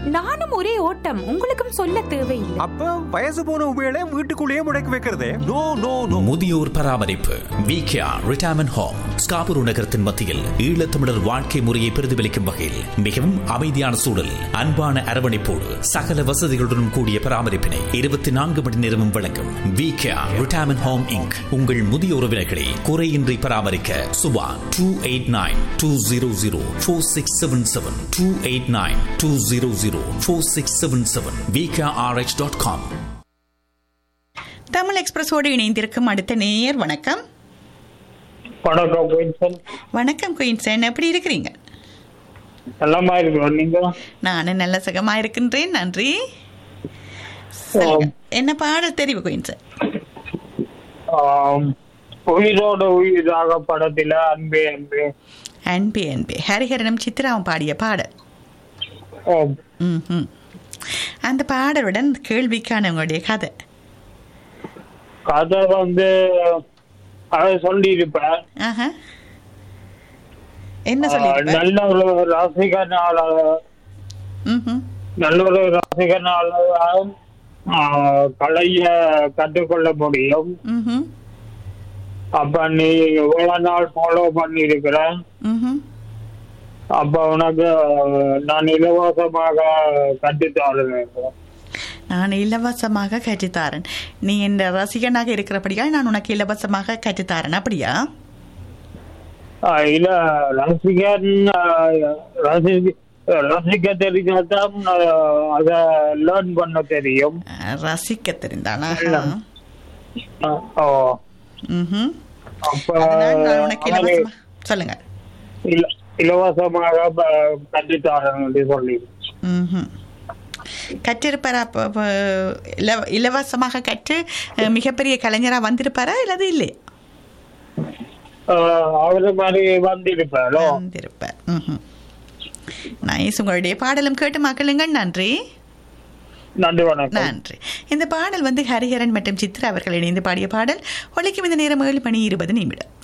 நானும் ஒரே ஓட்டம் உங்களுக்கும் சொல்ல தேவையில்லை அப்ப வயசு போன உபயோக வீட்டுக்குள்ளேயே முடக்கி வைக்கிறதே நோ நோ நோ முதியோர் பராமரிப்பு விகேஆர் ரிட்டையர்மெண்ட் ஹோம் ஸ்காபுரு நகரத்தின் மத்தியில் ஈழத்தமிழர் வாழ்க்கை முறையை பிரதிபலிக்கும் வகையில் மிகவும் அமைதியான சூழல் அன்பான அரவணைப்போடு சகல வசதிகளுடன் கூடிய பராமரிப்பினை இருபத்தி நான்கு மணி நேரமும் வழங்கும் விகேஆர் ரிட்டையர்மெண்ட் ஹோம் இங்க் உங்கள் முதிய உறவினர்களை குறையின்றி பராமரிக்க Subha two eight nine two zero zero four six seven seven two eight nine two zero zero four six seven seven VKRH dot com Tamil எக்ஸ்பிரஸோடு இணைந்திருக்கும் அடுத்த நேயர் வணக்கம் வணக்கம் வின்சன் வணக்கம் குயின்சன் எப்படி இருக்கிறீங்க நல்லமா இருக்கிறோம் நீங்க நானும் நல்ல சுகமா இருக்கின்றேன் நன்றி சொல்லுங்க. என்ன பாடல் தெரிவு குயின்சன் ஆம், உயிரோட உயிராக படத்துல அன்பே அன்பே அன்பே அன்பே ஹரிஹரனும் சித்ராவும் பாடிய பாடல் ஆம். ம்ஹும். அந்த பாடலுடன் கேள்விக்கான உங்களுடைய கதை கதை வந்து அதை சொல்லியிருப்பேன் ஆஹா என்ன ஆ, சொல்லி நல்ல ஒரு ரசிகனால ம்ஹும். நல்ல ஒரு ரசிகனால ஆ, கலைய கற்றுக்கொள்ள முடியும் ம்ஹும். அப்ப நீ இவ்வளவு நாள் ஃபாலோ பண்ணி இருக்கிற ம்ஹும். அப்ப உனக்கு நான் இலவசமாக கற்றுத்தருவேன் நான் இலவசமாக கற்றுத்தாரன் நீ என் ரசிகனாக இருக்கிறபடியா நான் உனக்கு இலவசமாக கற்றுத்தாரன் அப்படியா ஆஹ் இல்ல ரசிகன் ஆஹ் ரசி- ரசிக்க தெரிஞ்சாதான் ஆஹ் அத லேர்ன் பண்ண தெரியும் அஹ், ரசிக்க தெரிந்தானா ஆஹ் ஓ ம்ஹும். அப்ப அதனால் நான் உனக்கு அவனை இலவசமா சொல்லுங்க இல- இலவசமாக ப- கற்றுத்தாரன் என்று சொல்லி ம்ஹும். கற்றிருப்பாரா அப்ப- அப்ப இலவ- இலவசமாக கற்று அஹ், மிகப்பெரிய கலைஞரா வந்திருப்பாரா இல்லது இல்லை ஆஹ் அவரு மாதிரி வந்திருப்பாரோ வந்திருப்பார் ம்ஹும். நைஸ் உங்களுடைய பாடலும் கேட்டு மக்களுங்க நன்றி நன்றி வணக்கம் நன்றி இந்த பாடல் வந்து ஹரிஹரன் மற்றும் சித்ரா அவர்கள் இணைந்து பாடிய பாடல் ஒழிக்கும் இந்த நேரம் ஏழு மணி இருபது நிமிடம்